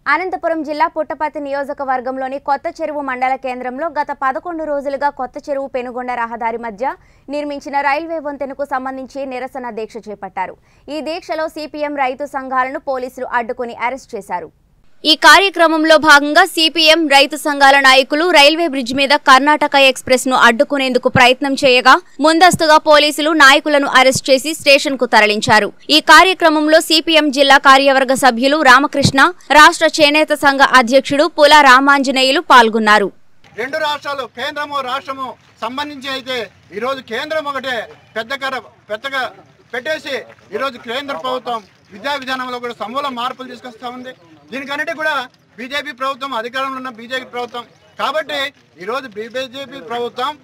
అనంతపురం జిల్లా పుట్టపర్తి నియోజకవర్గంలోని కొత్త చెరువు మండల కేంద్రంలో గత పదకొండు రోజులుగా కొత్త చెరువు పెనుగొండ రహదారి మధ్య నిర్మించిన రైల్వే వంతెనకు సంబంధించి నిరసన దీక్ష చేపట్టారు ఈ దీక్షలో సిపిఎం రైతు సంఘాలను పోలీసులు అడ్డుకుని అరెస్ట్ చేశారు ఈ కార్యక్రమంలో భాగంగా సిపిఎం రైతు సంఘాల నాయకులు రైల్వే బ్రిడ్జ్ మీద కర్ణాటక ఎక్స్ప్రెస్ ను అడ్డుకునేందుకు ప్రయత్నం చేయగా ముందస్తుగా పోలీసులు నాయకులను అరెస్ట్ చేసి స్టేషన్ కు తరలించారు ఈ కార్యక్రమంలో సిపిఎం జిల్లా కార్యవర్గ సభ్యులు రామకృష్ణ రాష్ట్ర చేనేత సంఘ అధ్యక్షుడు పుల రామాంజనేయులు పాల్గొన్నారు రెండు రాష్ట్రాలు కేంద్రము రాష్ట్రము సంబంధించి అయితే ఈరోజు కేంద్రం ఒకటే పెద్దకర పెద్దగా పెట్టేసి ఈరోజు కేంద్ర ప్రభుత్వం విద్యా విధానంలో కూడా సమూల మార్పులు తీసుకొస్తా ఉంది దీనికన్నిటి కూడా బీజేపీ ప్రభుత్వం అధికారంలో ఉన్న బీజేపీ ప్రభుత్వం కాబట్టి ఈరోజు బీజేపీ ప్రభుత్వం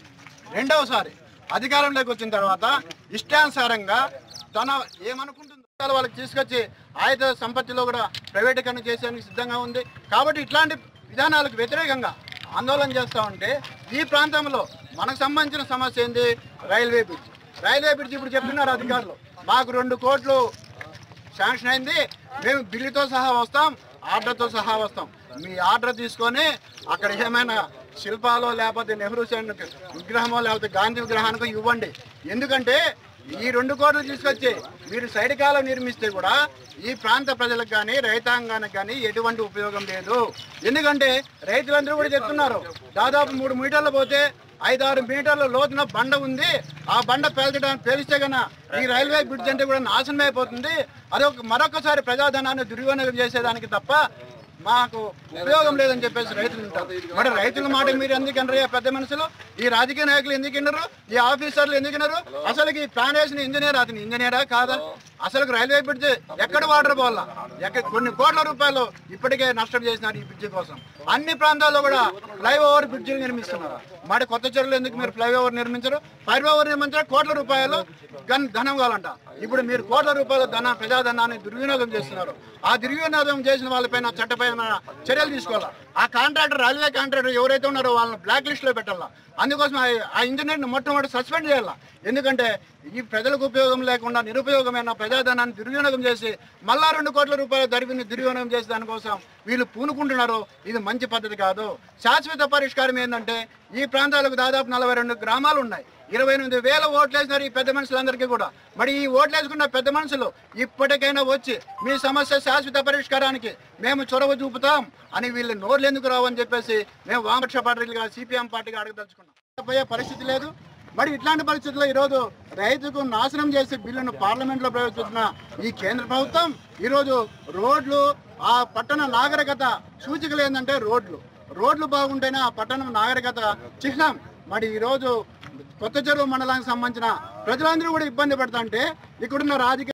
రెండవసారి అధికారంలోకి వచ్చిన తర్వాత ఇష్టానుసారంగా తన ఏమనుకుంటుందో వాళ్ళకి తీసుకొచ్చి ఆయుధ సంపత్తిలో కూడా ప్రైవేటీకరణ చేసేందుకు సిద్ధంగా ఉంది కాబట్టి ఇట్లాంటి విధానాలకు వ్యతిరేకంగా ఆందోళన చేస్తూ ఉంటే ఈ ప్రాంతంలో మనకు సంబంధించిన సమస్య ఏంది రైల్వే బ్రిడ్జ్ రైల్వే బ్రిడ్జ్ ఇప్పుడు చెప్తున్నారు అధికారులు మాకు రెండు కోట్లు శాంక్షన్ అయింది మేము బిల్లుతో సహా వస్తాం ఆర్డర్తో సహా వస్తాం మీ ఆర్డర్ తీసుకొని అక్కడ ఏమైనా శిల్పాలో లేకపోతే నెహ్రూ సెన్ విగ్రహమో లేకపోతే గాంధీ విగ్రహానికో ఇవ్వండి ఎందుకంటే ఈ రెండు కోట్లు తీసుకొచ్చి మీరు సైడ్ కాలం నిర్మిస్తే కూడా ఈ ప్రాంత ప్రజలకు కానీ రైతాంగానికి కానీ ఎటువంటి ఉపయోగం లేదు ఎందుకంటే రైతులందరూ కూడా చెప్తున్నారు దాదాపు మూడు మీటర్లు పోతే ఐదారు మీటర్ల లోతున బండ ఉంది ఆ బండ పేల్చడానికి పేలిస్తే కన్నా ఈ రైల్వే బ్రిడ్జ్ అంటే కూడా నాశనం అయిపోతుంది అదొక మరొకసారి ప్రజాధనాన్ని దుర్వినియోగం చేసేదానికి తప్ప మాకు ఉపయోగం లేదని చెప్పేసి రైతులు ఉంటారు మరి రైతుల మాట మీరు ఎందుకు అనరయ్యా పెద్ద మనుషులు ఈ రాజకీయ నాయకులు ఎందుకు వినరు ఈ ఆఫీసర్లు ఎందుకు వినరు అసలు ఈ ప్లాన్ వేసిన ఇంజనీర్ అతను ఇంజనీరా కాదా అసలు రైల్వే బ్రిడ్జ్ ఎక్కడ వాటర్ పోవాలా ఎక్కడ కొన్ని కోట్ల రూపాయలు ఇప్పటికే నష్టం చేసినారు ఈ బ్రిడ్జ్ కోసం అన్ని ప్రాంతాల్లో కూడా ఫ్లైఓవర్ బ్రిడ్జిలు నిర్మిస్తున్నారు మరి కొత్త చెరువులు ఎందుకు మీరు ఫ్లైఓవర్ నిర్మించరు ఫ్లైఓవర్ నిర్మించడం కోట్ల రూపాయలు గన్ ధనం కావాలంట ఇప్పుడు మీరు కోట్ల రూపాయల ధన ప్రజాధనాన్ని దుర్వినియోగం చేస్తున్నారు ఆ దుర్వినియోగం చేసిన వాళ్ళపైన చట్టపైన చర్యలు తీసుకోవాలా ఆ కాంట్రాక్టర్ రైల్వే కాంట్రాక్టర్ ఎవరైతే ఉన్నారో వాళ్ళని బ్లాక్ లిస్ట్ లో పెట్టాలా అందుకోసం ఆ- ఆ ఇంజనీర్ని మొట్టమొదటి సస్పెండ్ చేయాలా ఎందుకంటే ఈ ప్రజలకు ఉపయోగం లేకుండా నిరుపయోగమైన ప్రజాధనాన్ని దుర్వినియోగం చేసి మళ్ళా రెండు కోట్ల రూపాయల ధరివిని దుర్వినియోగం చేసే దానికోసం వీళ్ళు పూనుకుంటున్నారు ఇది మంచి పద్ధతి కాదు శాశ్వత పరిష్కారం ఏంటంటే ఈ ప్రాంతాలకు దాదాపు నలభై రెండు గ్రామాలు ఉన్నాయి ఇరవై ఎనిమిది వేల ఓట్లు వేసినారు ఈ పెద్ద మనుషులందరికీ కూడా మరి ఈ ఓట్లు వేసుకున్న పెద్ద మనుషులు ఇప్పటికైనా వచ్చి మీ సమస్య శాశ్వత పరిష్కారానికి మేము చొరవ చూపుతాం అని వీళ్ళు నోర్లు ఎందుకు రావని చెప్పేసి మేము వామపక్ష పార్టీలుగా సిపిఎం పార్టీగా అడగదలుచుకున్నాం పోయే పరిస్థితి లేదు మరి ఇట్లాంటి పరిస్థితుల్లో ఈరోజు రైతుకు నాశనం చేసే బిల్లును పార్లమెంట్లో ప్రవేశపెట్టిన ఈ కేంద్ర ప్రభుత్వం ఈరోజు రోడ్లు ఆ పట్టణ నాగరికత సూచికలు ఏంటంటే రోడ్లు రోడ్లు బాగుంటేనే ఆ పట్టణం నాగరికత చిహ్నం మరి ఈరోజు కొత్త చెరువు మండలానికి సంబంధించిన ప్రజలందరూ కూడా ఇబ్బంది పడతా అంటే ఇక్కడున్న రాజకీయ